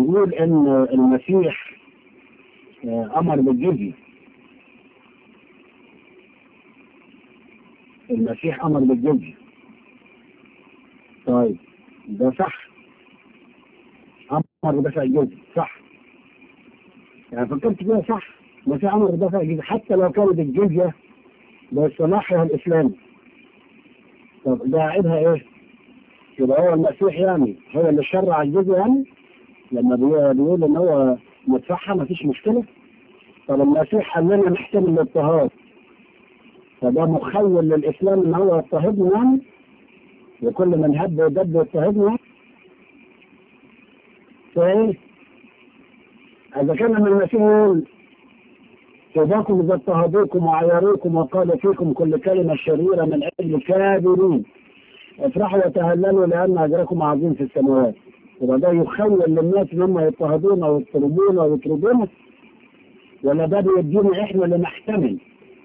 بيقول ان المسيح آه، امر بالجزية المسيح امر بالجزية طيب ده صح امر بدفع الجزية صح يعني فكرت فيها صح المسيح امر بدفع الجزية حتى لو كانت الجزية باصطلاحها الاسلامي طب ده عيبها ايه؟ يبقى هو المسيح يعني هو اللي شرع الجزية يعني لما بي- بيقول ان هو مدفعها مفيش مشكلة طب المسيح قال لنا نحتمل الاضطهاد فده مخول للاسلام ان هو يضطهدنا يعني وكل من هب ودب يضطهدنا يعني فايه؟ اذا كان من المسيح يقول طوباكم اذا اضطهدوكم وعيروكم وقال فيكم كل كلمه شريره من اجل كاذبين افرحوا وتهللوا لان اجركم عظيم في السماوات يبقى ده يخول للناس ان هم يضطهدونا ويطردونا ويطردونا ولا ده بيدينا احنا اللي نحتمل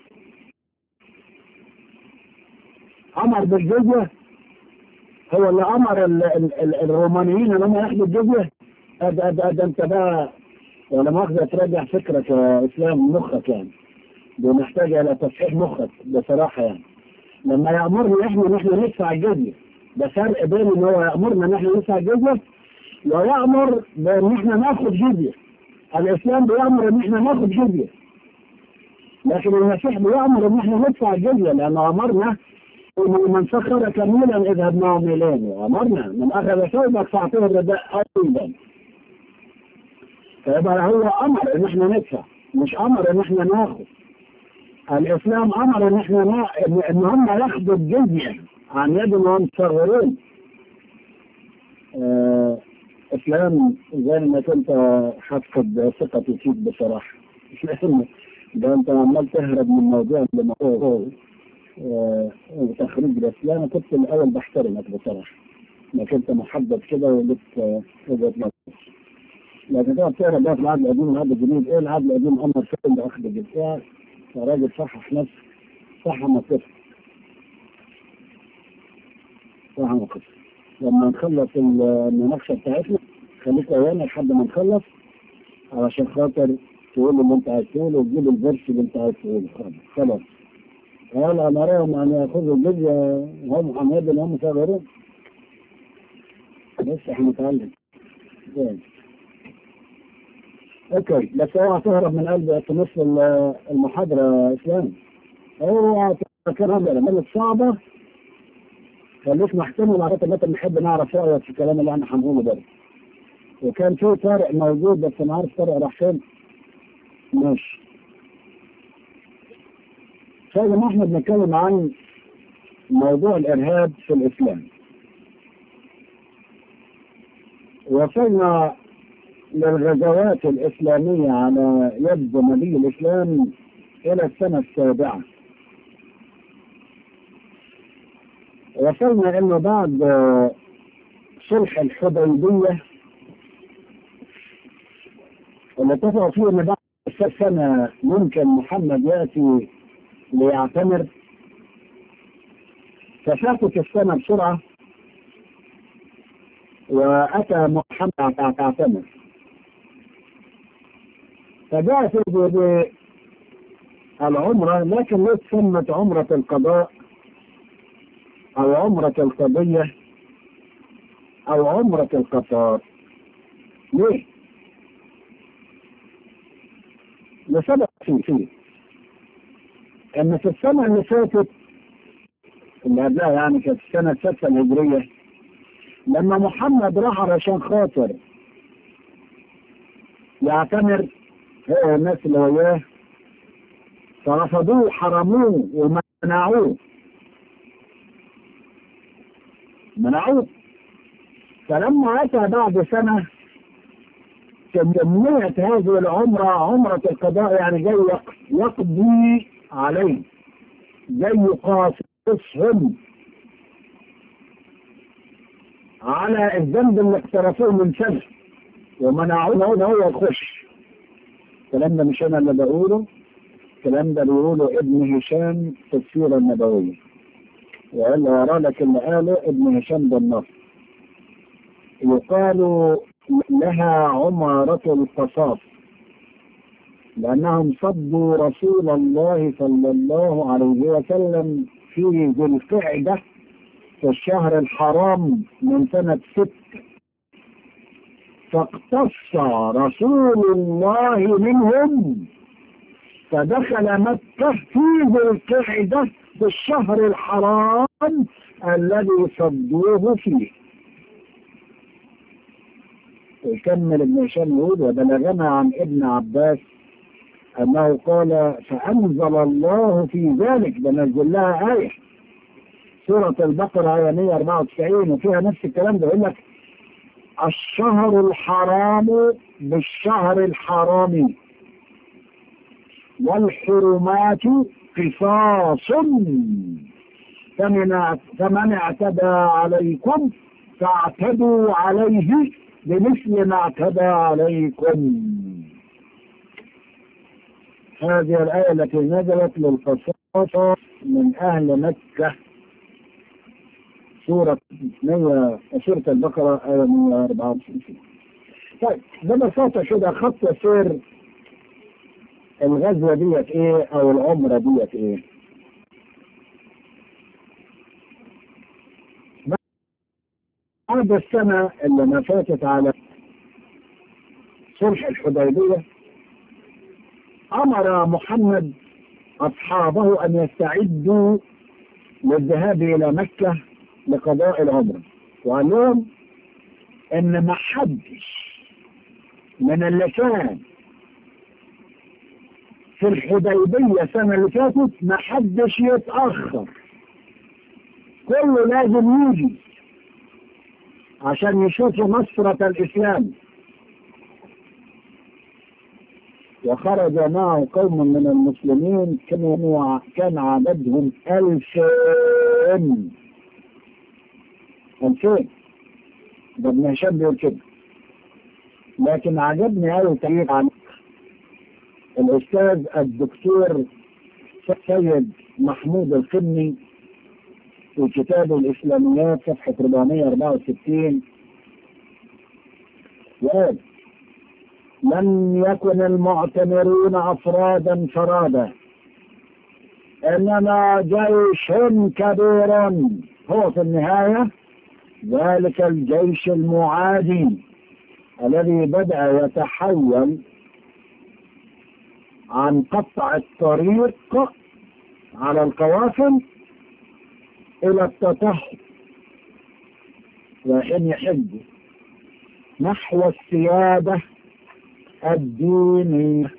امر بالجزيه هو اللي امر ال ال ال الرومانيين ان هم ياخدوا الجزيه ده, ده, ده, ده انت بقى ولا مؤاخذه تراجع فكرك يا اسلام مخك يعني دي محتاجه الى تصحيح مخك بصراحه يعني لما يامرنا احنا ان احنا ندفع الجزيه ده فرق بين ان هو يامرنا ان احنا ندفع الجزيه ويامر بان احنا ناخد جزيه الاسلام بيامر ان احنا ناخد جزيه لكن المسيح بيامر ان احنا ندفع الجزيه لانه امرنا إن من سخر كميلا اذهب معه ميلان وامرنا من اخذ ثوبك فاعطيه الرداء ايضا فيبقى هو امر ان احنا ندفع مش امر ان احنا ناخد الاسلام امر ان احنا نا... ان إن هم ياخدوا الجزيه عن يد وهم صغيرون آه، اسلام زي ما كنت هفقد ثقتي فيك بصراحه اسلام ده انت عمال تهرب من موضوع لموضوع آه، وتخريج الاسلام انا كنت الاول بحترمك بصراحه انك انت محدد كده ولك آه، وجهه نظر لكن تقعد تقرا بقى في العهد القديم والعهد الجديد ايه العهد القديم امر فين باخذ الجزيه يا راجل صحح نفسك صح موقفك صح موقفك لما نخلص المناقشه بتاعتنا خليك ويانا لحد ما نخلص علشان خاطر تقول اللي انت عايز تقوله وتجيب الفيرس اللي انت عايز تقوله خلاص خلاص قال امرهم ان ياخذوا الجزيه وهم حماد هم صغيرون بس احنا نتعلم زين. اوكي بس اوعى تهرب من قلب في نص ال- المحاضره يا اسلام اوعى تفكرها لما صعبه خليك محتمل لغايه ما نحب نعرف رايك في الكلام اللي احنا هنقوله ده وكان في طارق موجود بس انا عارف طارق راح فين ماشي فزي ما احنا بنتكلم عن موضوع الارهاب في الاسلام وصلنا للغزوات الاسلاميه على يد نبي الاسلام الى السنه السابعه وصلنا انه بعد آه، صلح الحديبيه اللي اتفقوا فيه ان بعد سنه ممكن محمد ياتي ليعتمر ففاتت السنه بسرعه واتى محمد يعتمر فجاءت العمره لكن ليست سمت عمره القضاء او عمره القضيه او عمره القطار ليه؟ لسبب فيه فيه ان في السنه اللي فاتت اللي قبلها يعني كانت السنه السادسه الهجريه لما محمد راح علشان خاطر يعتمر هو الناس اللي وياه فرفضوه وحرموه ومنعوه منعوه فلما اتى بعد سنه تجمعت هذه العمره عمره القضاء يعني جاي يق- يقضي عليه جاي يقاصصهم على الذنب اللي اقترفوه من سنه ومنعوه ان هو يخش الكلام ده مش انا اللي بقوله الكلام ده بيقوله ابن هشام في السيره النبويه وقال ورا لك اللي قاله ابن هشام بن نصر يقال لها عمارة القصاص لأنهم صدوا رسول الله صلى الله عليه وسلم في ذي القعدة في الشهر الحرام من سنة ست فاقتص رسول الله منهم فدخل مكة في ذي القعدة في الشهر الحرام الذي صدوه فيه يكمل ابن هشام يقول وبلغنا عن ابن عباس أنه قال فأنزل الله في ذلك بنزل لها آية سورة البقرة آية 194 وفيها نفس الكلام ده يقول لك الشهر الحرام بالشهر الحرام والحرمات قصاص فمن فمن اعتدى عليكم فاعتدوا عليه بمثل ما اعتدى عليكم هذه الآية التي نزلت للقصاص من أهل مكة سورة 100 سورة البقرة آية 154 طيب ببساطة كده خط سير الغزوة ديت ايه او العمرة ديت ايه بعد السنة اللي ما فاتت على صلح الحديبية أمر محمد أصحابه أن يستعدوا للذهاب إلى مكة لقضاء العمرة وقال لهم إن ما حدش من اللي كان في الحديبية السنة اللي فاتت ما حدش يتأخر كله لازم يجي عشان يشوفوا نصرة الإسلام وخرج معه قوم من المسلمين كانوا كان عددهم ألفين ألفين ده ابن هشام بيقول كده لكن عجبني قوي تعليق عن الأستاذ الدكتور سيد محمود القني في كتابه الإسلاميات صفحة 464 وقال لم يكن المعتمرون أفرادا فرادا إنما جيش كبير هو في النهاية ذلك الجيش المعادي الذي بدأ يتحول عن قطع الطريق على القوافل إلى التطهر وحين يحج نحو السيادة الدينية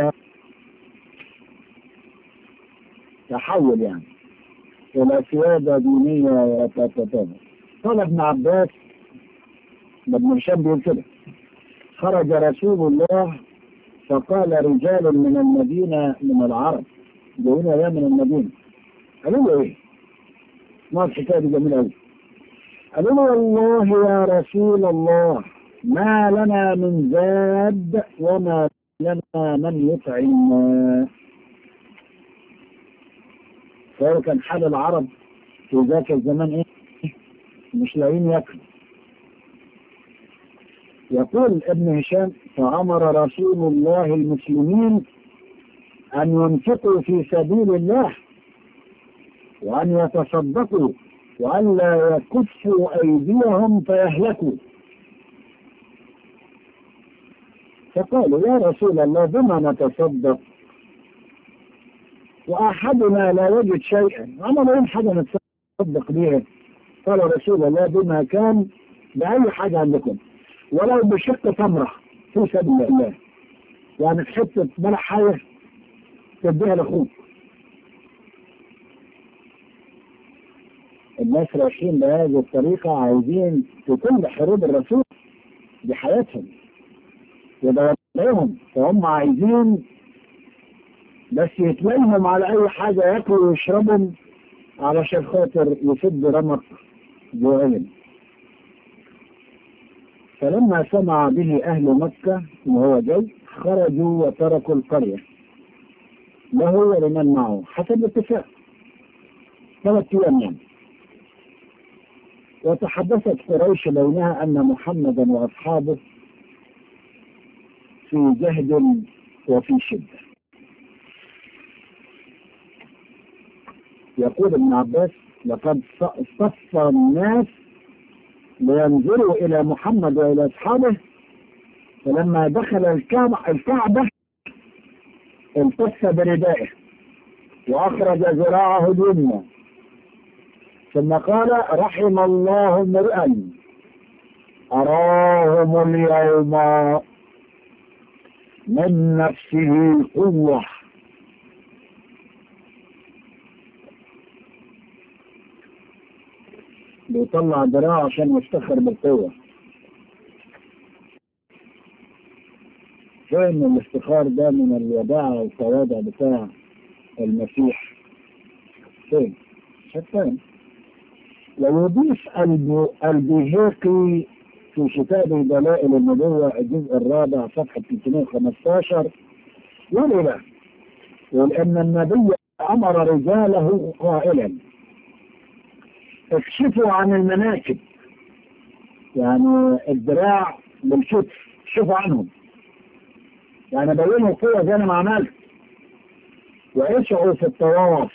تحول يعني إلى سيادة دينية وتتطهر قال ابن عباس ابن هشام بيقول كده خرج رسول الله فقال رجال من المدينة من العرب جايين يا من المدينة قالوا له ايه؟ ما الحكاية دي جميلة قوي قالوا له والله يا رسول الله ما لنا من زاد وما لنا من يطعمنا فهو كان حال العرب في ذاك الزمان ايه؟ مش لاقيين ياكلوا يقول ابن هشام فأمر رسول الله المسلمين أن ينفقوا في سبيل الله وأن يتصدقوا وأن لا يكفوا أيديهم فيهلكوا فقالوا يا رسول الله بما نتصدق وأحدنا لا يجد شيئا عملوا إيه حاجة نتصدق بها قال رسول الله بما كان بأي حاجة عندكم ولو بشق تمرة في سبيل الله يعني في حتة بلح حاجة تديها لأخوك الناس رايحين بهذه الطريقة عايزين في كل حروب الرسول بحياتهم يدورهم فهم عايزين بس يتلمهم على أي حاجة ياكلوا ويشربوا علشان خاطر يسد رمق جوعهم فلما سمع به أهل مكة وهو جاي خرجوا وتركوا القرية له ولمن معه حسب اتفاق ثلاث أيام يعني وتحدثت قريش بينها أن محمدا وأصحابه في جهد وفي شدة يقول ابن عباس لقد صف الناس لينظروا إلى محمد وإلى أصحابه فلما دخل الكعبة, الكعبة التف بردائه وأخرج ذراعه اليمنى ثم قال رحم الله امرئا أراهم اليوم من نفسه قوة بيطلع ذراعه عشان يفتخر بالقوة فين الافتخار ده من الوداعة والتواضع بتاع المسيح فين شتان ويضيف البيهقي في كتاب دلائل النبوة الجزء الرابع صفحة 315 يقول له يقول أن النبي أمر رجاله قائلا اكشفوا عن المناكب يعني الدراع بالكتف شوفوا عنهم يعني بينوا قوة زي ما عملت واسعوا في الطواف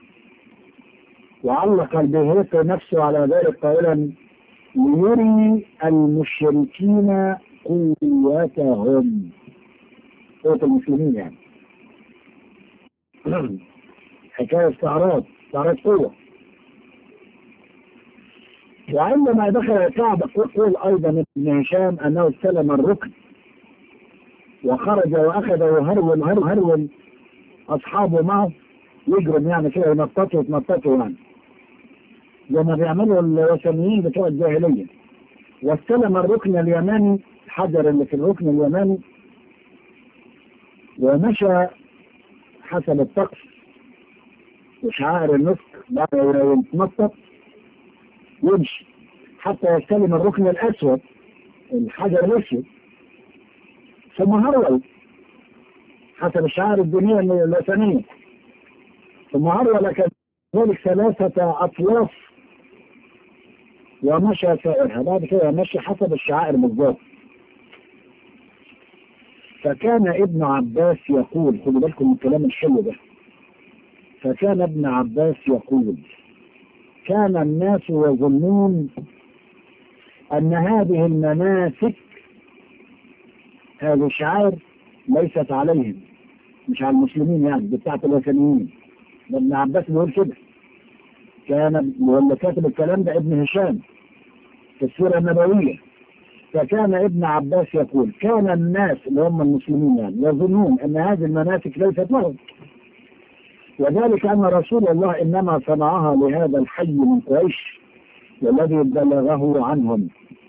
وعلق البهيق نفسه على ذلك قائلا ليري المشركين قوتهم قوة المسلمين يعني حكاية استعراض استعراض قوة وعندما دخل الكعبة يقول أيضا ابن هشام أنه استلم الركن وخرج وأخذ يهرول هرول هرول أصحابه معه يجرم يعني كده ينططوا يتنططوا يعني زي ما بيعملوا الوثنيين بتوع الجاهلية واستلم الركن اليماني الحجر اللي في الركن اليماني ومشى حسب الطقس وشعائر النسك بعد يتنطط يمشي حتى يستلم الركن الأسود الحجر الأسود ثم هرول حسب الشعائر الدينية الوثنية ثم هرول كذلك ثلاثة أطلاف ومشى سائرها بعد كده مشي حسب الشعائر بالظبط فكان ابن عباس يقول خدوا بالكم من الكلام الحلو ده فكان ابن عباس يقول كان الناس يظنون أن هذه المناسك هذه الشعائر ليست عليهم مش على المسلمين يعني دي بتاعت الوثنيين ده ابن عباس بيقول كده كان ولا كاتب الكلام ده ابن هشام في السيرة النبوية فكان ابن عباس يقول كان الناس اللي هم المسلمين يعني يظنون أن هذه المناسك ليست لهم وذلك أن رسول الله إنما صنعها لهذا الحي من قريش والذي بلغه عنهم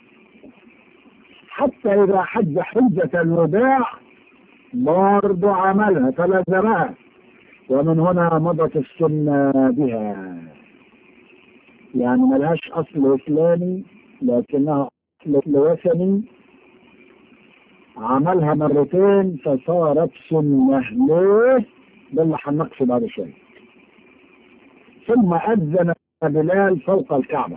حتى إذا حج حجة الوداع برضه عملها فلزمها ومن هنا مضت السنة بها يعني ملهاش أصل إسلامي لكنها أصل وثني عملها مرتين فصارت سنة ليه؟ ده اللي هنناقشه بعد شوية ثم أذن بلال فوق الكعبة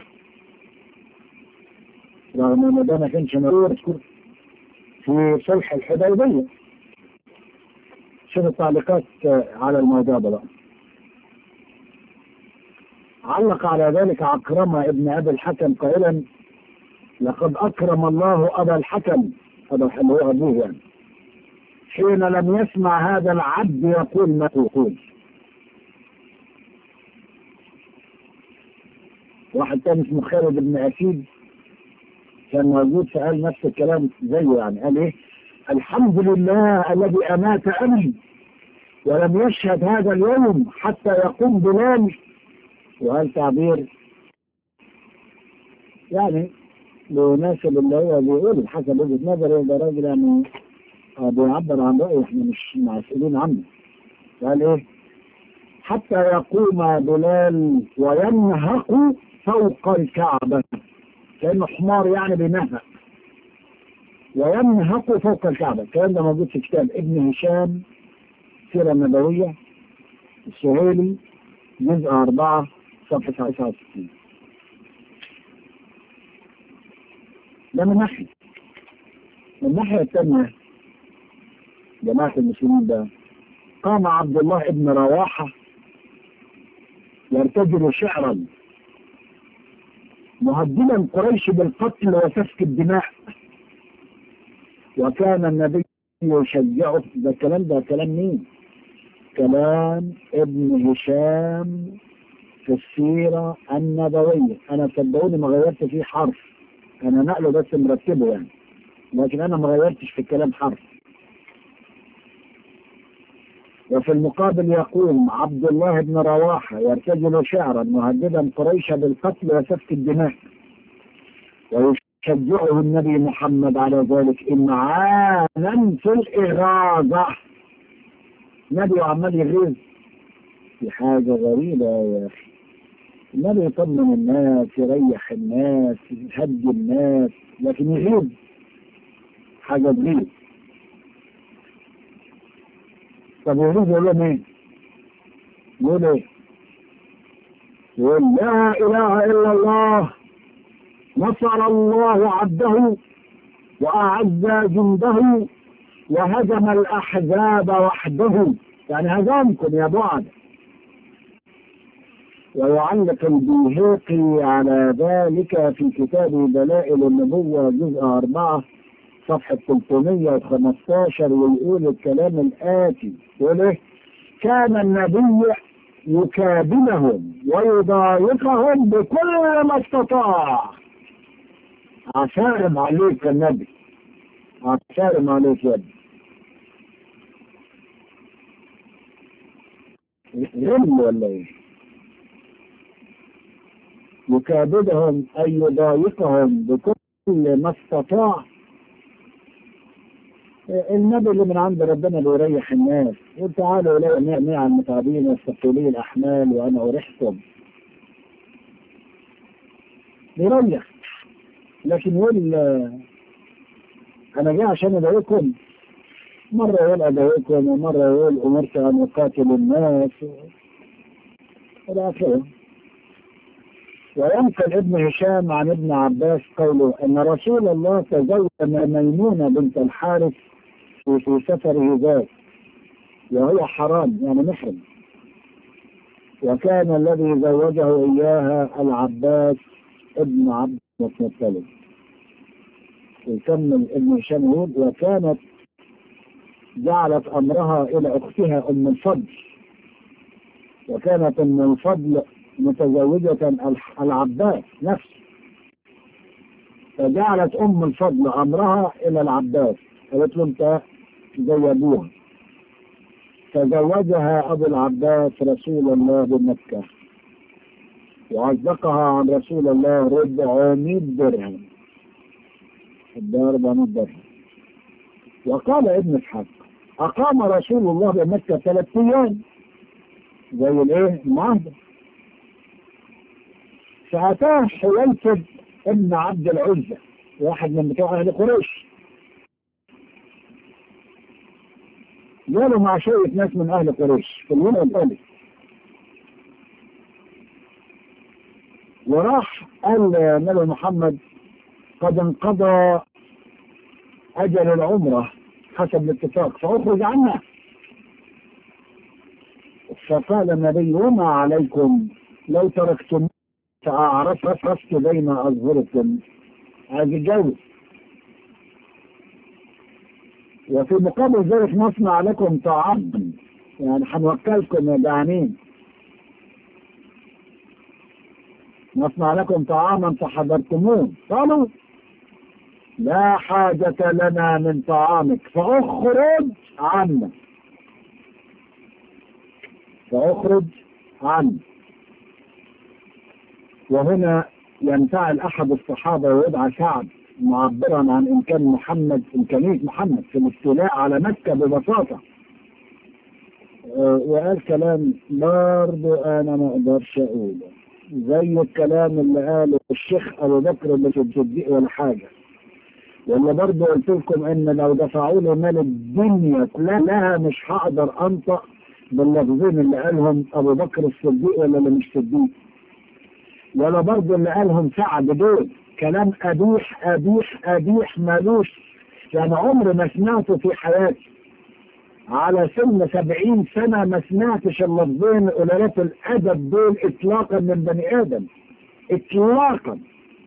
رغم ان ده ما كانش موجود في صلح الحديبية شوف التعليقات على الموضوع ده بقى علق على ذلك عكرمة ابن أبي الحكم قائلا لقد أكرم الله أبا الحكم هذا اللي هو أبوه يعني حين لم يسمع هذا العبد يقول ما يقول واحد تاني اسمه خالد بن أسيد كان موجود فقال نفس الكلام زيه يعني قال ايه الحمد لله الذي أمات أبي ولم يشهد هذا اليوم حتى يقوم بلال وهل تعبير يعني مناسب اللي هو بيقول حسب وجهة نظري ده راجل يعني بيعبر عن رأيه احنا مش مسؤولين عنه قال ايه حتى يقوم بلال وينهق فوق الكعبة كأنه حمار يعني بينهق وينهق فوق الكعبة الكلام ده موجود في كتاب ابن هشام السيرة النبوية السهيلي جزء أربعة صفحة 69 ده من ناحية من الناحية الثانية جماعة المسلمين ده قام عبد الله ابن رواحة يرتجل شعرا مهددا قريش بالقتل وسفك الدماء وكان النبي يشجعه ده الكلام ده كلام مين؟ كلام ابن هشام في السيرة النبوية أنا صدقوني ما غيرت فيه حرف أنا نقله بس مرتبه يعني لكن أنا ما غيرتش في الكلام حرف وفي المقابل يقول عبد الله بن رواحة يرتجل شعرا مهددا قريش بالقتل وسفك الدماء ويشجعه النبي محمد على ذلك إمعانا في الإغاظة النبي عمال يغيظ في حاجة غريبة يا أخي النبي يطمن الناس يريح الناس يهدي الناس لكن يغيظ حاجة غريبة طب يغيظ يقول لهم ايه؟ يقول ايه؟ يقول لا إله إلا الله نصر الله عبده وأعز جنده وهزم الأحزاب وحده يعني هزمكم يا بعد ويعلق البيهقي على ذلك في كتاب دلائل النبوة جزء أربعة صفحة 315 ويقول الكلام الآتي يقول إيه؟ كان النبي يكابدهم ويضايقهم بكل ما استطاع عشارم عليك النبي عشارم عليك يا ابني غل ولا ايه يكابدهم أي يضايقهم بكل ما استطاع النبي اللي من عند ربنا اللي يريح الناس يقول تعالوا إلي نعمي على المتعبين واستقلوا الأحمال وأنا أريحكم يريح لكن يقول أنا جاي عشان أدعوكم مرة يقول أدعوكم ومرة يقول أمرت أن أقاتل الناس إلى آخره وينقل ابن هشام عن ابن عباس قوله ان رسول الله تزوج ميمونه بنت الحارث في في سفره ذاك وهو حرام يعني محرم وكان الذي زوجه اياها العباس ابن عبد المطلب يكمل ابن هشام يقول وكانت جعلت امرها الى اختها ام الفضل وكانت ام الفضل متزوجة العباس نفسه فجعلت أم الفضل أمرها إلى العباس قالت له أنت زي أبوها فزوجها أبو العباس رسول الله بمكة وعزقها عن رسول الله 400 درهم ده 400 درهم وقال ابن اسحاق أقام رسول الله بمكة ثلاث أيام زي الإيه؟ المعاهدة فأتاه حويتب ابن عبد العزة واحد من بتوع أهل قريش جاله مع شوية ناس من أهل قريش في اليوم الثالث وراح قال نبي محمد قد انقضى أجل العمرة حسب الاتفاق فاخرج عنا فقال النبي وما عليكم لو تركتم فأعرف رفت بين أظهركم هذه الجو وفي مقابل ذلك نصنع لكم طعام يعني هنوكلكم يا جعانين نصنع لكم طعاما فحضرتموه قالوا لا حاجة لنا من طعامك فاخرج عنا فاخرج عنا وهنا ينفعل احد الصحابه ويدعى سعد معبرا عن امكان محمد امكانيه محمد في الاستيلاء على مكه ببساطه وقال كلام برضه انا ما اقدرش اقوله زي الكلام اللي قاله الشيخ ابو بكر اللي في الصديق ولا حاجه واللي برضه قلت لكم ان لو دفعوا لي مال الدنيا كلها مش هقدر انطق باللفظين اللي قالهم ابو بكر الصديق ولا اللي مش صديق ولا برضه اللي قالهم سعد دول كلام قبيح قبيح قبيح مالوش يعني عمري ما سمعته في حياتي على سن سبعين سنة ما سمعتش اللفظين قلالات الأدب دول إطلاقا من بني آدم إطلاقا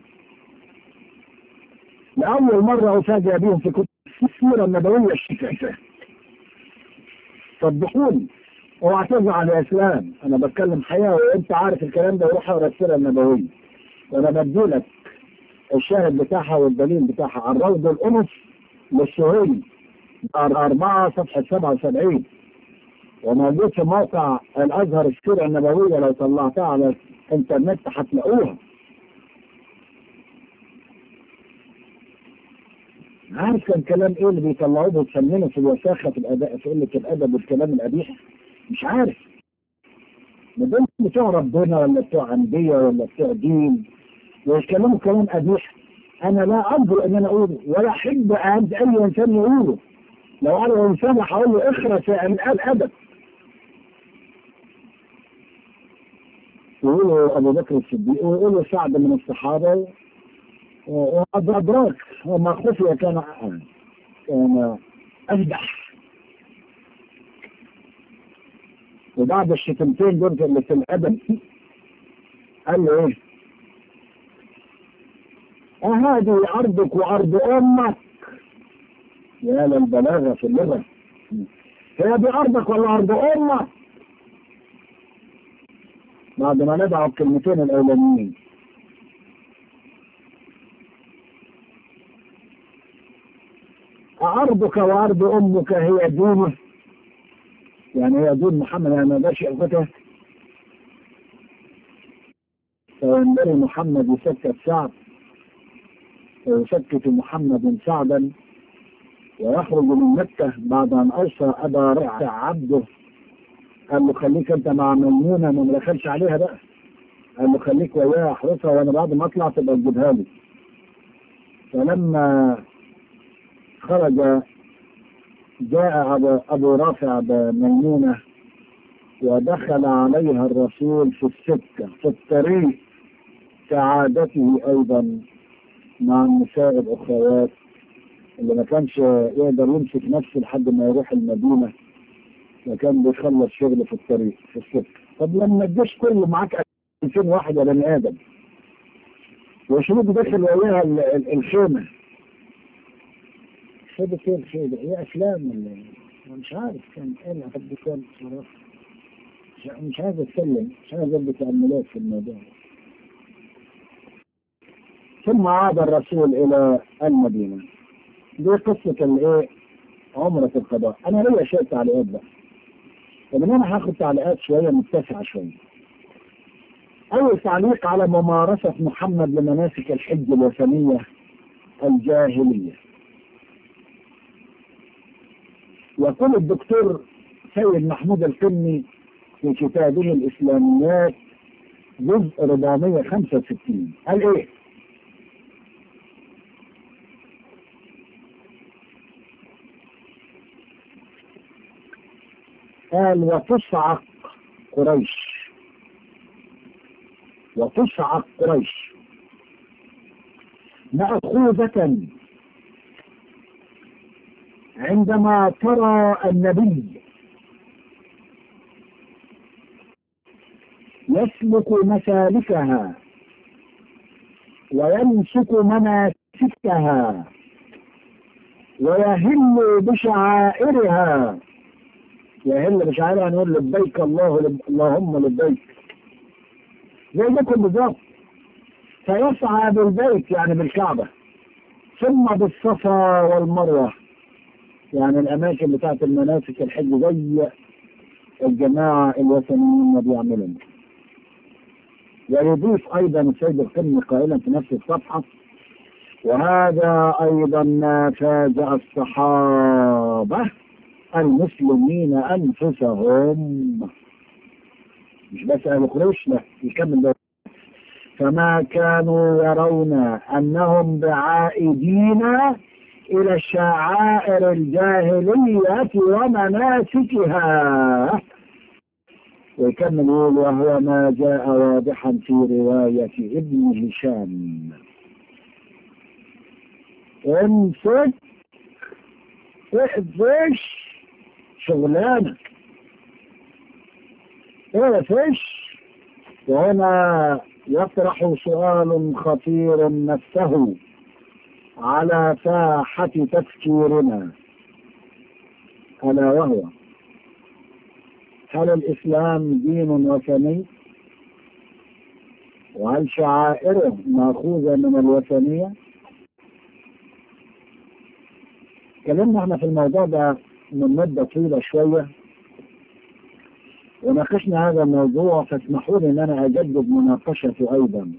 لأول مرة أفاجأ بهم في كتب السيرة النبوية الشفافة صدقوني اوعى تزعل يا اسلام انا بتكلم حقيقه وانت عارف الكلام ده وروح اقرا السيره النبويه وانا بديلك الشاهد بتاعها والدليل بتاعها عن روض الانس للسهيلي أربعة صفحة 77 وموجود في موقع الأزهر السيرة النبوية لو طلعتها على الإنترنت هتلاقوها عارف كان كلام ايه اللي بيطلعوه بيتسمنوا في الوساخه في الاداء في قله الادب والكلام القبيح مش عارف ما دول بتوع ربنا ولا بتوع انبياء ولا بتوع دين ويتكلموا كلام قبيح انا لا اقدر ان انا اقوله ولا احب ان اي انسان يقوله لو انا انسان هقول له اخرس يا قال ادب يقولوا ابو بكر الصديق ويقولوا سعد من الصحابه وأدراك وما خفي كان كان أفدح وبعد الشتمتين دول اللي في الأدب قال له إيه؟ أهذه أرضك وأرض أمك يا للبلاغة في اللغة هي دي أرضك ولا أرض أمك؟ بعد ما ندعوا الكلمتين الأولانيين أرضك وأرض أمك هي دينه يعني هي دين محمد يعني ما باش يأخذها فينبغي محمد يسكت سعد ويسكت محمد سعدا ويخرج من مكة بعد أن أوصى أبا رع عبده قال له خليك أنت مع ميمونة ما دخلش عليها بقى قال له خليك وياها احرسها وأنا بعد ما أطلع تبقى تجيبها لي فلما خرج جاء أبو رافع بميمونة ودخل عليها الرسول في السكة في الطريق كعادته أيضا مع النساء الأخوات اللي ما كانش يقدر يمسك نفسه لحد ما يروح المدينة وكان بيخلص شغله في الطريق في السكة طب لما الجيش كله معاك 2000 واحد يا بني آدم وشروط داخل وياها الخيمة خيبة ايه الخيبة؟ هي افلام ولا مش عارف كان ايه اللي حد كان صراحة مش عايز اتكلم مش عايز ابدا تأملات في الموضوع ثم عاد الرسول الى المدينة دي قصة الايه عمرة القضاء انا ليا شوية تعليقات بقى ومن انا هاخد تعليقات شوية متسعة شوية اول تعليق على ممارسة محمد لمناسك الحج الوثنية الجاهليه يقول الدكتور سيد محمود القني في كتابه الإسلاميات جزء 465 قال إيه؟ قال وتصعق قريش وتصعق قريش مأخوذة عندما ترى النبي يسلك مسالكها ويمسك مناسكها ويهل بشعائرها يهل بشعائرها نقول لبيك الله لب... اللهم لبيك زي بكم بالظبط فيسعى بالبيت يعني بالكعبة ثم بالصفا والمروة يعني الأماكن بتاعت المناسك الحج زي الجماعة الوثنيين ما بيعملون ويضيف أيضا السيد القمي قائلا في نفس الصفحة وهذا أيضا ما فاز الصحابة المسلمين أنفسهم مش بس أهل قريش لا يكمل ده فما كانوا يرون أنهم بعائدين إلى الشعائر الجاهلية ومناسكها ويكمل يقول وهو ما جاء واضحا في رواية ابن هشام امسك اقفش شغلانة ايه فيش وهنا يطرح سؤال خطير نفسه على ساحة تفكيرنا ألا وهو هل الإسلام دين وثني؟ وهل شعائره مأخوذة من الوثنية؟ تكلمنا احنا في الموضوع ده من مدة طويلة شوية وناقشنا هذا الموضوع فاسمحوا لي ان انا اجدد مناقشته ايضا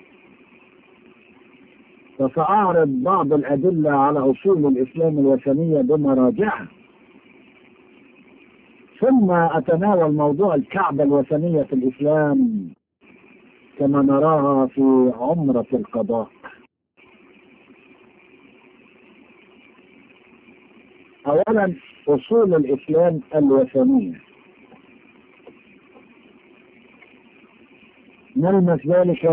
فسأعرض بعض الأدلة على أصول الإسلام الوثنية بمراجعها ثم أتناول موضوع الكعبة الوثنية في الإسلام كما نراها في عمرة القضاء أولا أصول الإسلام الوثنية نلمس ذلك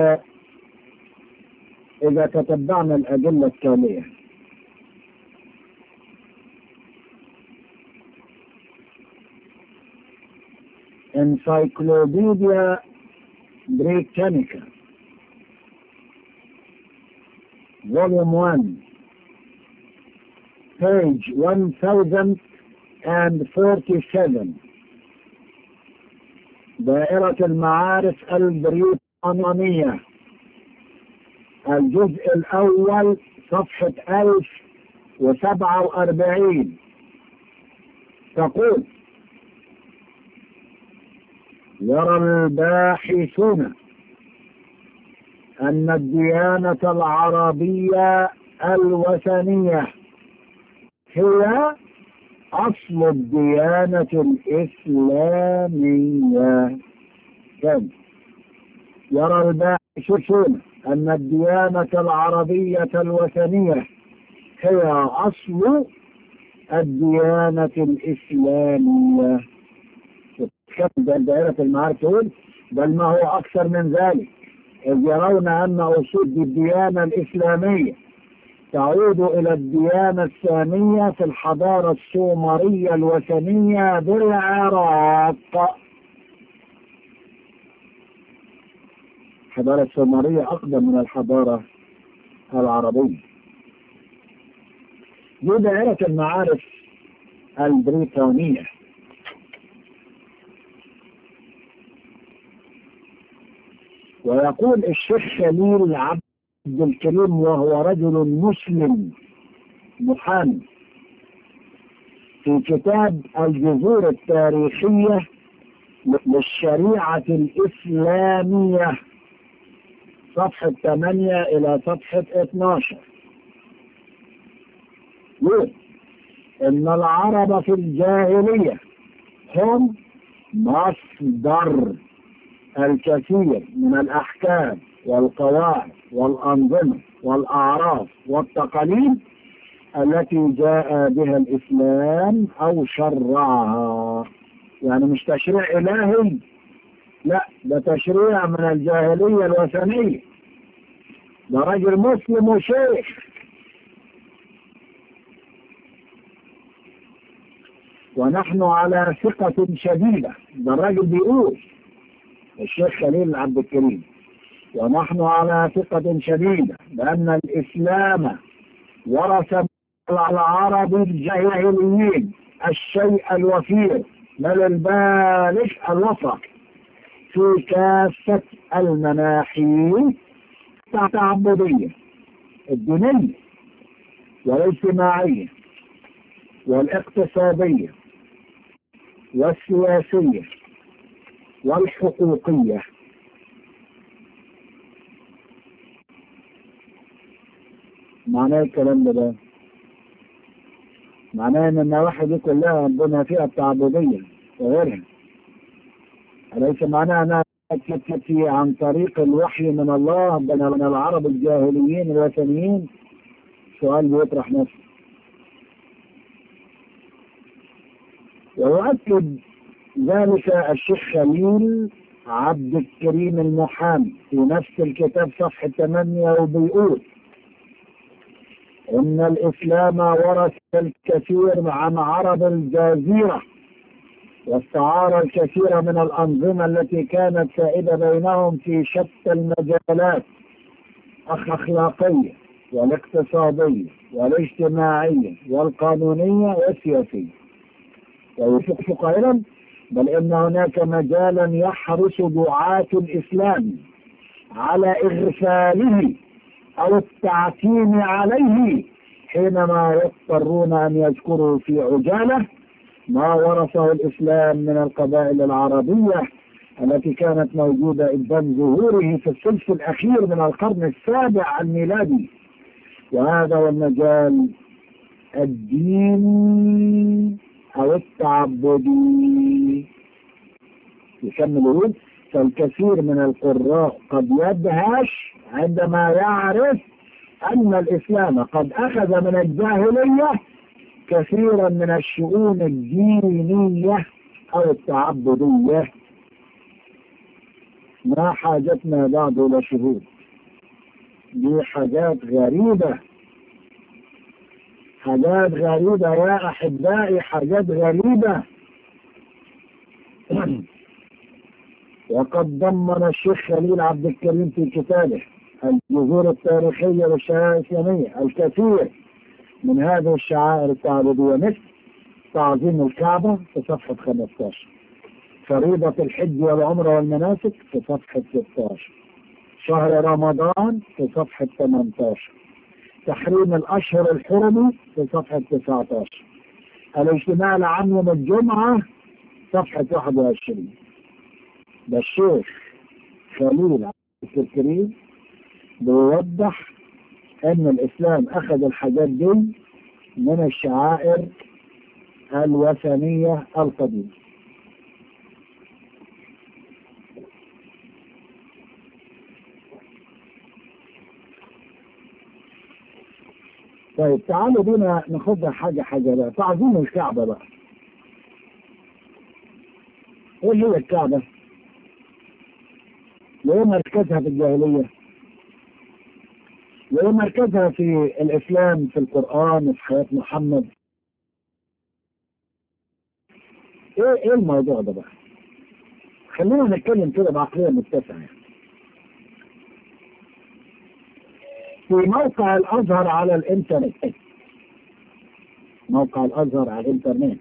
إذا تتبعنا الأدلة التالية Encyclopedia Britannica Volume 1 page 1047 دائرة المعارف البريطانية الجزء الأول صفحة 1047 تقول يرى الباحثون أن الديانة العربية الوثنية هي أصل الديانة الإسلامية كم يرى الباحثون أن الديانة العربية الوثنية هي أصل الديانة الإسلامية كم دائرة المعارف تقول بل ما هو أكثر من ذلك إذ يرون أن أصول الديانة الإسلامية تعود إلى الديانة الثانية في الحضارة السومرية الوثنية بالعراق الحضارة السومرية أقدم من الحضارة العربية دي دائرة المعارف البريطانية ويقول الشيخ خليل عبد الكريم وهو رجل مسلم محامي في كتاب الجذور التاريخية للشريعة الإسلامية صفحة 8 إلى صفحة 12 يقول إن العرب في الجاهلية هم مصدر الكثير من الأحكام والقواعد والأنظمة والأعراف والتقاليد التي جاء بها الإسلام أو شرعها يعني مش تشريع إلهي لا ده تشريع من الجاهلية الوثنية ده راجل مسلم وشيخ ونحن على ثقة شديدة ده الراجل بيقول الشيخ خليل عبد الكريم ونحن على ثقة شديدة بأن الإسلام ورث العرب الجاهليين الشيء الوفير بل البالغ الوسط في كافة المناحي التعبدية الدينية والاجتماعية والاقتصادية والسياسية والحقوقية معناه الكلام ده بقى معناه ان النواحي دي كلها ربنا فيها التعبدية وغيرها أليس معناها انها تأتي عن طريق الوحي من الله بين من العرب الجاهليين الوثنيين سؤال بيطرح نفسه ويؤكد ذلك الشيخ خليل عبد الكريم المحامي في نفس الكتاب صفحة 8 وبيقول إن الإسلام ورث الكثير عن عرب الجزيرة واستعار الكثير من الأنظمة التي كانت سائدة بينهم في شتى المجالات الأخلاقية والاقتصادية والاجتماعية والقانونية والسياسية ويوافق قائلا بل إن هناك مجالا يحرص دعاة الإسلام على إغفاله أو التعتيم عليه حينما يضطرون أن يذكروا في عجالة ما ورثه الإسلام من القبائل العربية التي كانت موجودة إبان ظهوره في الثلث الأخير من القرن السابع الميلادي وهذا هو المجال الديني أو التعبدي يكمل يقول فالكثير من القراء قد يدهش عندما يعرف أن الإسلام قد أخذ من الجاهلية كثيرا من الشؤون الدينية أو التعبدية ما حاجتنا بعد إلى شهود دي حاجات غريبة حاجات غريبة يا أحبائي حاجات غريبة وقد ضمن الشيخ خليل عبد الكريم في كتابه الجذور التاريخية والشعائر الإسلامية الكثير من هذه الشعائر التعبدية مثل تعظيم الكعبة في صفحة 15 فريضة الحج والعمرة والمناسك في صفحة 16 شهر رمضان في صفحة 18 تحريم الأشهر الحرم في صفحة 19 الاجتماع العام يوم الجمعة صفحة 21 ده الشيخ خليل عبد الكريم بيوضح ان الاسلام اخذ الحاجات دي من الشعائر الوثنية القديمة طيب تعالوا بينا ناخدها حاجة حاجة بقى تعظيم الكعبة بقى ايه هي الكعبة؟ ليه مركزها في الجاهلية؟ ليه مركزها في الإسلام في القرآن وفي حياة محمد؟ ايه ايه الموضوع ده بقى؟ خلينا نتكلم كده بعقلية متسعة يعني. في موقع الأزهر على الإنترنت موقع الأزهر على الإنترنت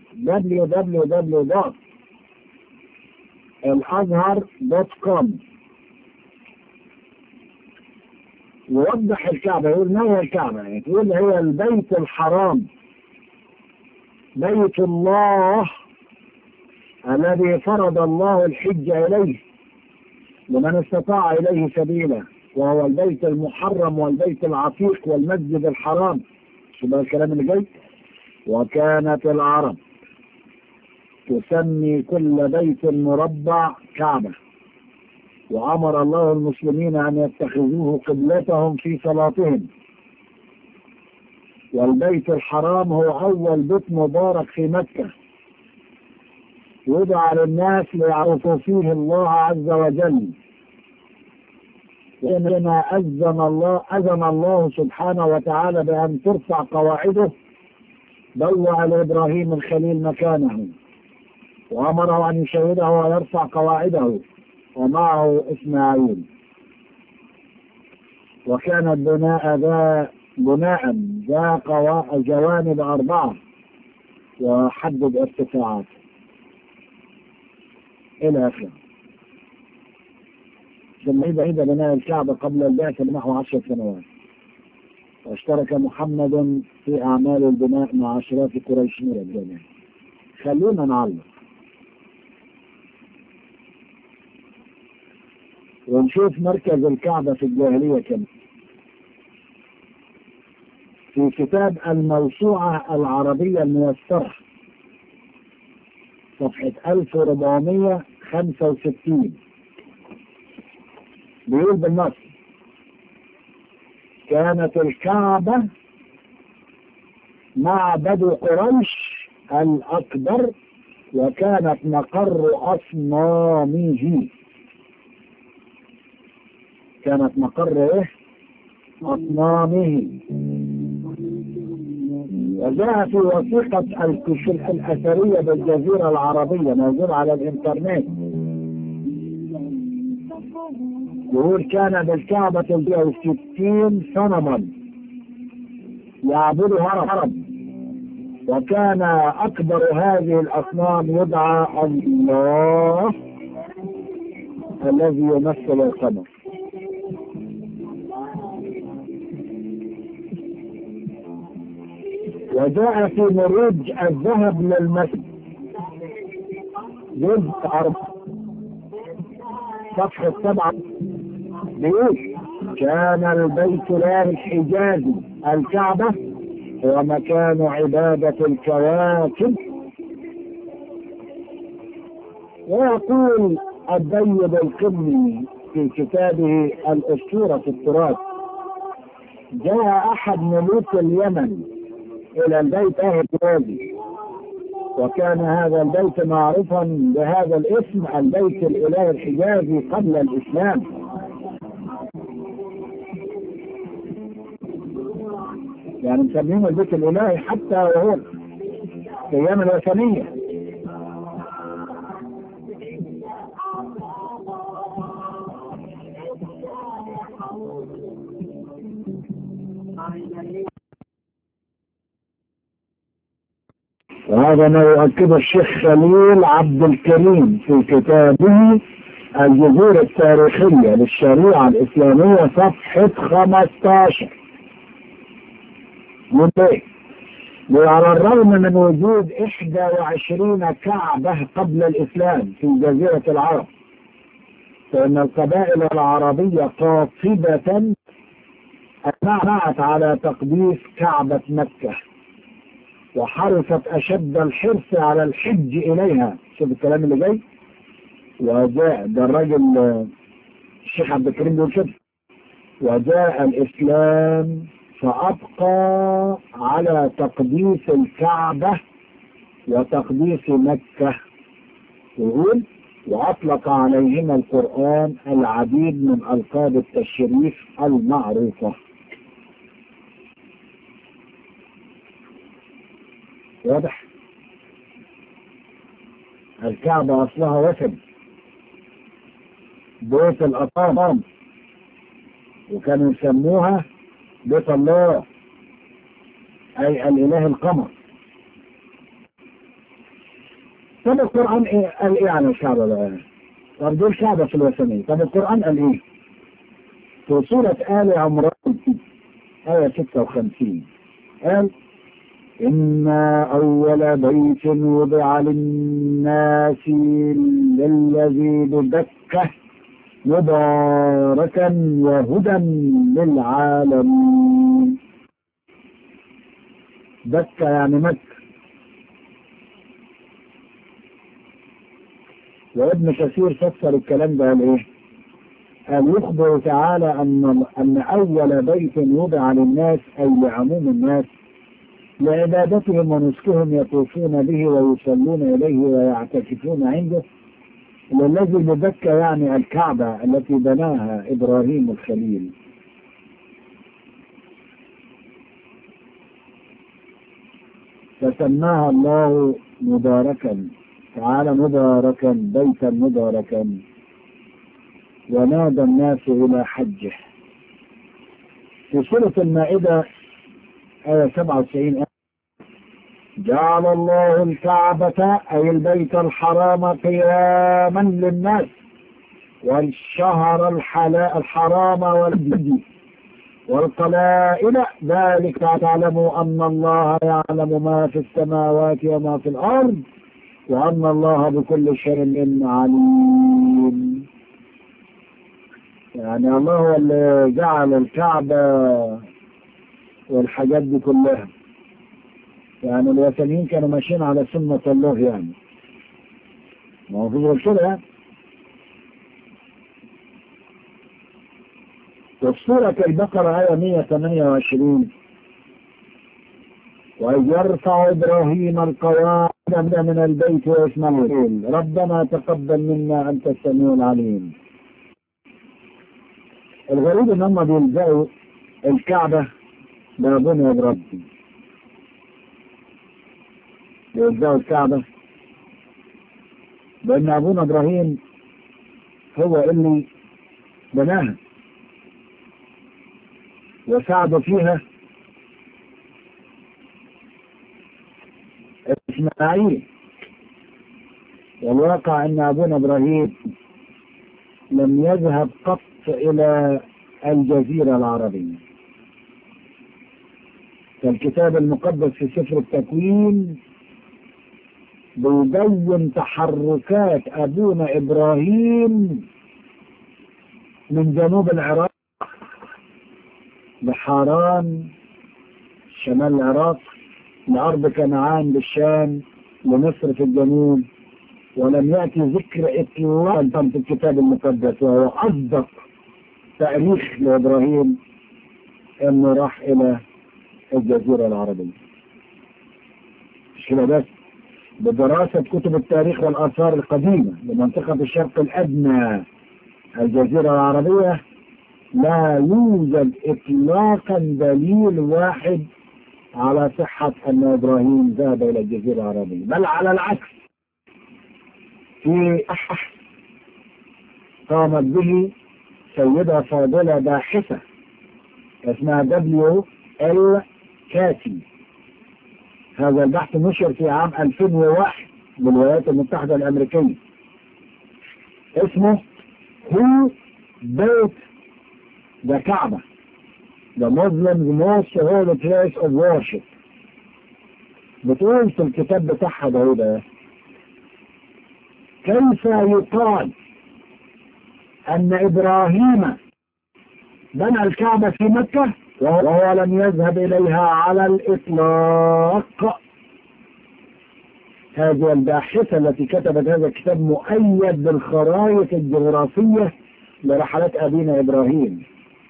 www.الأزهر.com يوضح الكعبة يقول ما هي الكعبة يعني يقول هي البيت الحرام بيت الله الذي فرض الله الحج إليه لمن استطاع إليه سبيلا وهو البيت المحرم والبيت العتيق والمسجد الحرام شو الكلام اللي جاي وكانت العرب تسمي كل بيت مربع كعبة وأمر الله المسلمين أن يتخذوه قبلتهم في صلاتهم والبيت الحرام هو أول بيت مبارك في مكة يدعى للناس ليعرفوا فيه الله عز وجل وإنما أذن الله أذن الله سبحانه وتعالى بأن ترفع قواعده بوع لإبراهيم الخليل مكانه وأمره أن يشهده ويرفع قواعده ومعه إسماعيل وكان البناء ذا بناء ذا جوانب أربعة وحدد ارتفاعات إلى آخره ثم بعيد بناء الكعبة قبل البعثة بنحو عشر سنوات واشترك محمد في أعمال البناء مع أشراف قريش من الجميع خلونا نعلق ونشوف مركز الكعبة في الجاهلية كم في كتاب الموسوعة العربية الميسرة صفحة 1465 بيقول بالنص كانت الكعبة معبد قريش الأكبر وكانت مقر أصنامه كانت مقر إيه؟ أصنامه وجاء في وثيقة الكشف الأثرية بالجزيرة العربية موجود على الإنترنت يقول كان بالكعبة فيها ستين صنما يعبدها هرب وكان أكبر هذه الأصنام يدعى الله الذي يمثل القمر وجاء في مروج الذهب للمسجد جزء أربعة صفحة سبعة بيقول كان البيت الله الحجازي الكعبة هو مكان عبادة الكواكب ويقول الديب القمي في كتابه الأسطورة في التراث جاء أحد ملوك اليمن إلى البيت أهل الوادي وكان هذا البيت معروفا بهذا الاسم البيت الإله الحجازي قبل الإسلام يعني مسمينه البيت الإلهي حتى وهو في أيام الوثنية وهذا ما يؤكده الشيخ خليل عبد الكريم في كتابه الجذور التاريخية للشريعة الإسلامية صفحة 15 ليه؟ وعلى الرغم من وجود 21 كعبة قبل الإسلام في جزيرة العرب فإن القبائل العربية قاطبة أجمعت على تقديس كعبة مكة وحرصت أشد الحرص على الحج إليها شوف الكلام اللي جاي وجاء ده الراجل الشيخ عبد الكريم بيقول كده وجاء الإسلام فأبقى على تقديس الكعبة وتقديس مكة يقول وأطلق عليهما القرآن العديد من ألقاب التشريف المعروفة واضح الكعبة أصلها وثن بيت الأطام وكانوا يسموها بيت الله أي الإله القمر طب القرآن إيه قال إيه عن الكعبة بقى؟ طب دول كعبة في الوثنية طب القرآن قال إيه؟ في سورة آل عمران آية 56 قال إن أول بيت وضع للناس للذي ببكة مباركا وهدى للعالمين بكة يعني مكة وابن كثير فسر الكلام ده قال ايه؟ قال يخبر تعالى ان ان اول بيت وضع للناس اي لعموم الناس لعبادتهم ونسكهم يطوفون به ويصلون إليه ويعتكفون عنده والذي ببكة يعني الكعبة التي بناها إبراهيم الخليل فسماها الله مباركا تعالى مباركا بيتا مباركا ونادى الناس إلى حجه في سورة المائدة آية 97 جعل الله الكعبة أي البيت الحرام قياما للناس والشهر الحلا الحرام والجد والقلائل ذلك تعلموا أن الله يعلم ما في السماوات وما في الأرض وأن الله بكل شيء عليم يعني الله هو اللي جعل الكعبة والحاجات دي كلها يعني الوثنيين كانوا ماشيين على سنة الله يعني ما هو في غير كده يعني وفي سورة البقرة آية 128 وإذ يرفع إبراهيم القواعد من البيت وإسماعيل ربنا تقبل منا أنت السميع العليم الغريب إن هم بيلزقوا الكعبة بابون إبراهيم لإجزاء الكعبة بأن أبونا إبراهيم هو اللي بناها وساعد فيها إسماعيل والواقع أن أبونا إبراهيم لم يذهب قط إلى الجزيرة العربية فالكتاب المقدس في سفر التكوين بيبين تحركات أبونا إبراهيم من جنوب العراق بحاران شمال العراق لأرض كنعان بالشام لمصر في الجنوب ولم يأتي ذكر إطلاقا في الكتاب المقدس وهو أصدق تاريخ لإبراهيم إنه راح إلى الجزيرة العربية مش كده بس بدراسة كتب التاريخ والآثار القديمة لمنطقة الشرق الأدنى الجزيرة العربية لا يوجد إطلاقا دليل واحد على صحة أن إبراهيم ذهب إلى الجزيرة العربية بل على العكس في أحح قامت به سيدة فاضلة باحثة اسمها دبليو ال كاتي هذا البحث نشر في عام 2001 بالولايات المتحدة الأمريكية اسمه Who Built the Kaaba The Muslims Most Holy Place of Worship بتقول في الكتاب بتاعها ده ده كيف يقال أن إبراهيم بنى الكعبة في مكة وهو لم يذهب إليها على الإطلاق هذه الباحثة التي كتبت هذا الكتاب مؤيد بالخرائط الجغرافية لرحلات أبينا إبراهيم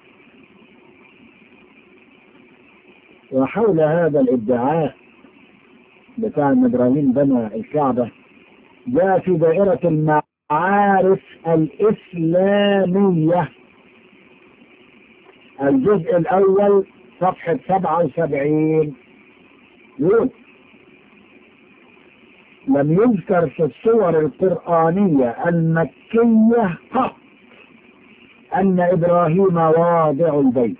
وحول هذا الادعاء بتاع أن إبراهيم بنى الكعبة جاء في دائرة المعارف الإسلامية الجزء الأول صفحة 77 يقول لم يذكر في الصور القرآنية المكية قط أن إبراهيم واضع البيت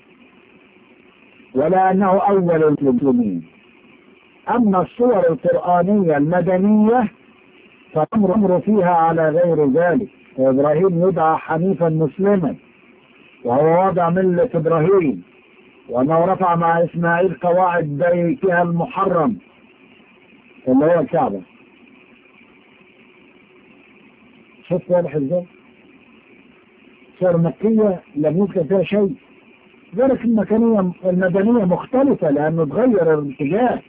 ولا أنه أول المسلمين أما الصور القرآنية المدنية فالأمر فيها على غير ذلك وإبراهيم يدعى حنيفا مسلما وهو وضع ملة إبراهيم وأنه رفع مع إسماعيل قواعد بيتها المحرم اللي هو الكعبة شفت واضح ازاي؟ صور مكية لم يذكر فيها شيء ذلك المكانية المدنية مختلفة لأنه تغير الاتجاه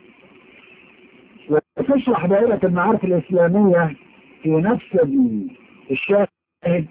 وتشرح دائرة المعارف الإسلامية في نفس الشاهد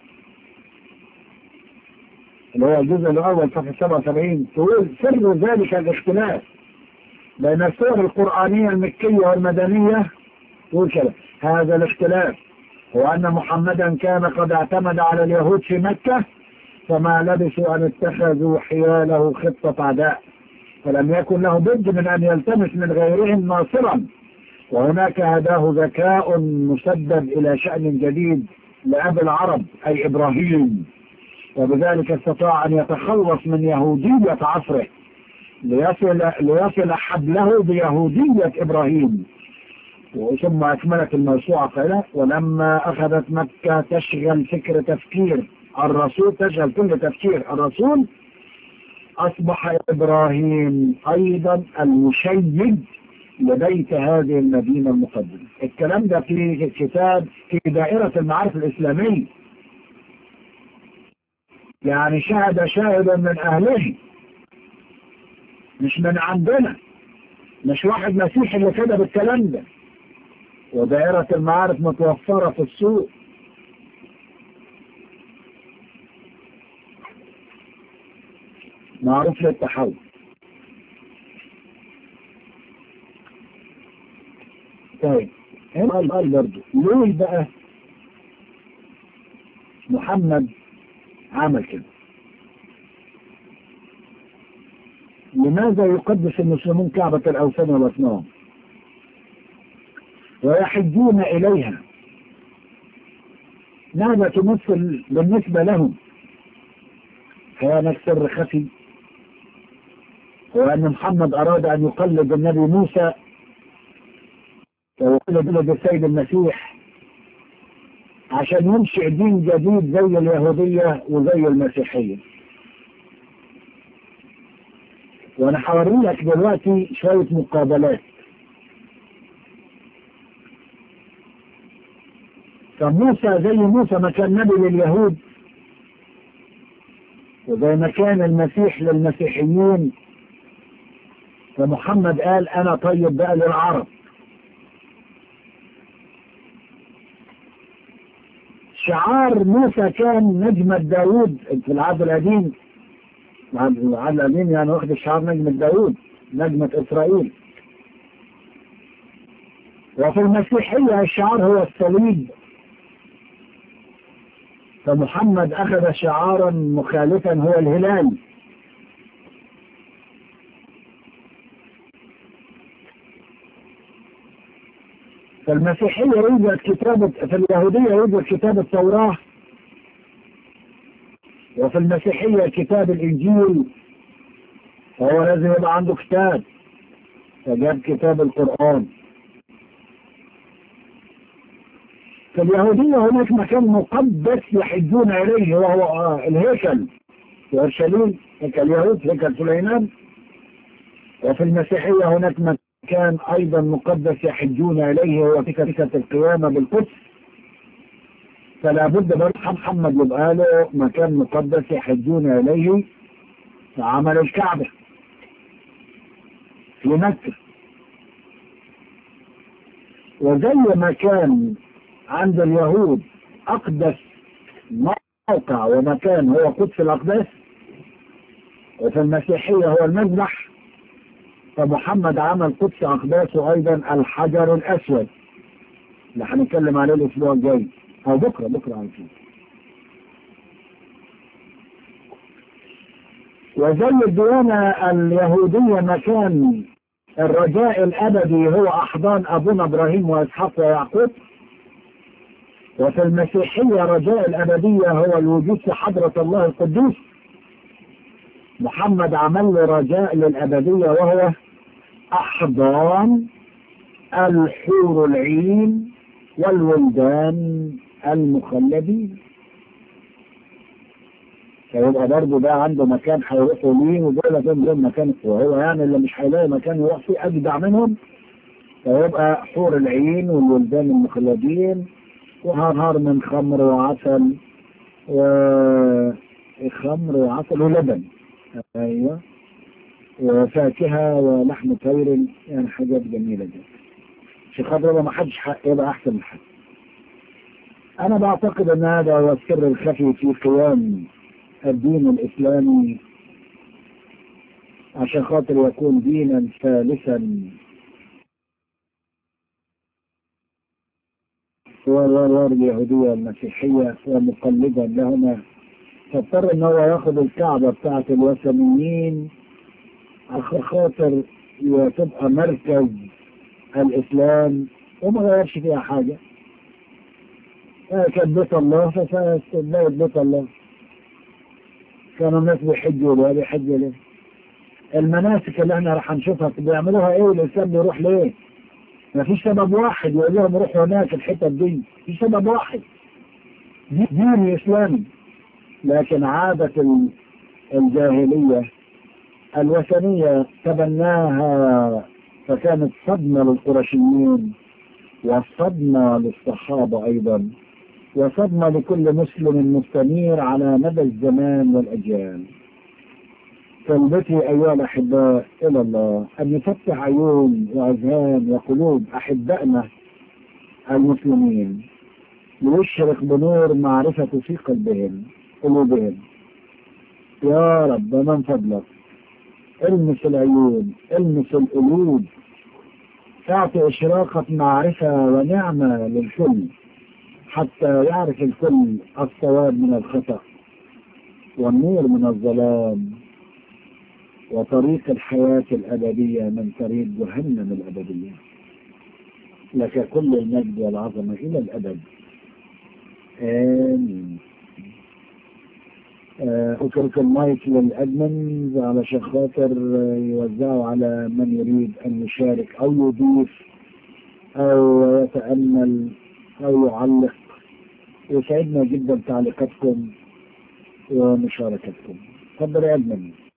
اللي هو الجزء الأول صفحة 77 تقول سر ذلك الاختلاف بين الصور القرآنية المكية والمدنية تقول كده هذا الاختلاف هو أن محمدا كان قد اعتمد على اليهود في مكة فما لبثوا أن اتخذوا حياله خطة عداء فلم يكن له بد من أن يلتمس من غيرهم ناصرا وهناك هداه ذكاء مسبب إلى شأن جديد لأبي العرب أي إبراهيم وبذلك استطاع أن يتخلص من يهودية عصره ليصل, ليصل حبله بيهودية إبراهيم ثم أكملت الموسوعة قال ولما أخذت مكة تشغل فكر تفكير الرسول تشغل كل تفكير الرسول أصبح إبراهيم أيضا المشيد لبيت هذه المدينة المقدسة الكلام ده في كتاب في دائرة المعارف الإسلامية يعني شهد شاهدا من أهله مش من عندنا مش واحد مسيحي اللي كتب الكلام ده ودائرة المعارف متوفرة في السوق معروف للتحول طيب هنا قال برضه ليه بقى محمد عمل كده لماذا يقدس المسلمون كعبة الأوثان والأصنام ويحجون إليها ماذا تمثل بالنسبة لهم كان سر خفي هو أن محمد أراد أن يقلد النبي موسى ويقلد ولد السيد المسيح عشان ينشئ دين جديد زي اليهودية وزي المسيحية وانا هوري لك دلوقتي شوية مقابلات فموسى زي موسى ما كان نبي لليهود وزي ما كان المسيح للمسيحيين فمحمد قال انا طيب بقى للعرب شعار موسى كان نجمة داود في العهد القديم العهد القديم يعني واخد شعار نجمة داود نجمة إسرائيل وفي المسيحية الشعار هو الصليب فمحمد أخذ شعارا مخالفا هو الهلال فالمسيحية يوجد كتابة في اليهودية يوجد كتاب التوراة وفي المسيحية كتاب الإنجيل فهو لازم يبقى عنده كتاب فجاب كتاب القرآن في اليهودية هناك مكان مقدس يحجون إليه وهو الهيكل في أورشليم هيكل اليهود هيكل سليمان وفي المسيحية هناك مكان أيضا مقدس يحجون إليه هو فكرة القيامة بالقدس فلا بد برضه محمد يبقى له مكان مقدس يحجون إليه عمل الكعبة في مكة وزي ما كان عند اليهود أقدس موقع ومكان هو قدس الأقداس وفي المسيحية هو المذبح فمحمد عمل قدس أقداسه أيضا الحجر الأسود اللي هنتكلم عليه الأسبوع الجاي أو بكرة بكرة على طول وزي الديانة اليهودية مكان الرجاء الأبدي هو أحضان أبونا إبراهيم وإسحاق ويعقوب وفي المسيحية رجاء الأبدية هو الوجود في حضرة الله القدوس محمد عمل له رجاء للأبدية وهو أحضان الحور العين والولدان المخلدين فيبقى برضه ده عنده مكان هيروحوا ليه ودول دول مكان وهو يعني اللي مش هيلاقي مكان يروح فيه أجدع منهم فيبقى حور العين والولدان المخلدين وهنهار من خمر وعسل وخمر وعسل ولبن ايوه وفاكهة ولحم طير يعني حاجات جميلة جدا عشان خاطر ما حدش حق يبقى احسن من حد انا بعتقد ان هذا هو السر الخفي في قيام الدين الاسلامي عشان خاطر يكون دينا ثالثا والغار اليهودية والمسيحية ومقلدا لهما فاضطر ان هو ياخد الكعبة بتاعة الوثنيين عشان خاطر تبقى مركز الاسلام وما غيرش فيها حاجة كانت بيت الله فبقت بيت الله كانوا الناس بيحجوا ليه بيحجوا ليه المناسك اللي احنا راح نشوفها بيعملوها ايه والاسلام بيروح ليه ما فيش سبب واحد يقول لهم روحوا هناك الحتة دي في سبب واحد دين اسلامي لكن عادة الجاهلية الوثنية تبناها فكانت صدمة للقرشيين وصدمة للصحابة أيضا وصدمة لكل مسلم مستنير على مدى الزمان والأجيال طلبتي أيها الأحباء إلى الله أن يفتح عيون وأذهان وقلوب أحبائنا المسلمين ليشرق بنور معرفة في قلبهم قلوبهم يا رب من فضلك المس العيون المس القلوب تعطي إشراقة معرفة ونعمة للكل حتى يعرف الكل الصواب من الخطأ والنور من الظلام وطريق الحياة الأبدية من طريق جهنم الأبدية لك كل المجد والعظمة إلى الأبد آمين آه، أترك المايك للأدمنز علشان خاطر آه، يوزعوا على من يريد أن يشارك أو يضيف أو يتأمل أو يعلق يسعدنا جدا تعليقاتكم ومشاركتكم تفضل يا أدمن